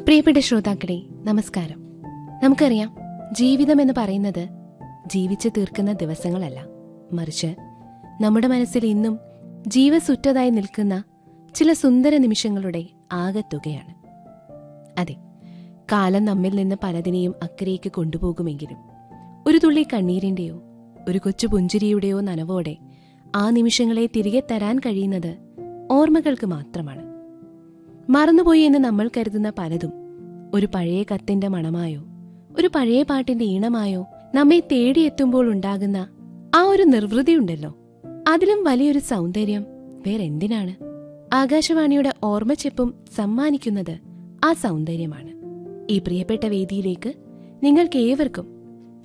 പ്രിയപ്പെട്ട ശ്രോതാക്കളെ നമസ്കാരം നമുക്കറിയാം ജീവിതം എന്ന് പറയുന്നത് ജീവിച്ചു തീർക്കുന്ന ദിവസങ്ങളല്ല മറിച്ച് നമ്മുടെ മനസ്സിൽ ഇന്നും ജീവസുറ്റതായി നിൽക്കുന്ന ചില സുന്ദര നിമിഷങ്ങളുടെ ആകത്തുകയാണ് അതെ കാലം നമ്മിൽ നിന്ന് പലതിനെയും അക്കരയ്ക്ക് കൊണ്ടുപോകുമെങ്കിലും ഒരു തുള്ളി കണ്ണീരിന്റെയോ ഒരു കൊച്ചു പുഞ്ചിരിയുടെയോ നനവോടെ ആ നിമിഷങ്ങളെ തിരികെ തരാൻ കഴിയുന്നത് ഓർമ്മകൾക്ക് മാത്രമാണ് മറന്നുപോയി എന്ന് നമ്മൾ കരുതുന്ന പലതും ഒരു പഴയ കത്തിന്റെ മണമായോ ഒരു പഴയ പാട്ടിന്റെ ഈണമായോ നമ്മെ തേടിയെത്തുമ്പോൾ ഉണ്ടാകുന്ന ആ ഒരു നിർവൃതിയുണ്ടല്ലോ അതിലും വലിയൊരു സൗന്ദര്യം വേറെന്തിനാണ് ആകാശവാണിയുടെ ഓർമ്മച്ചെപ്പും സമ്മാനിക്കുന്നത് ആ സൗന്ദര്യമാണ് ഈ പ്രിയപ്പെട്ട വേദിയിലേക്ക് നിങ്ങൾക്ക് ഏവർക്കും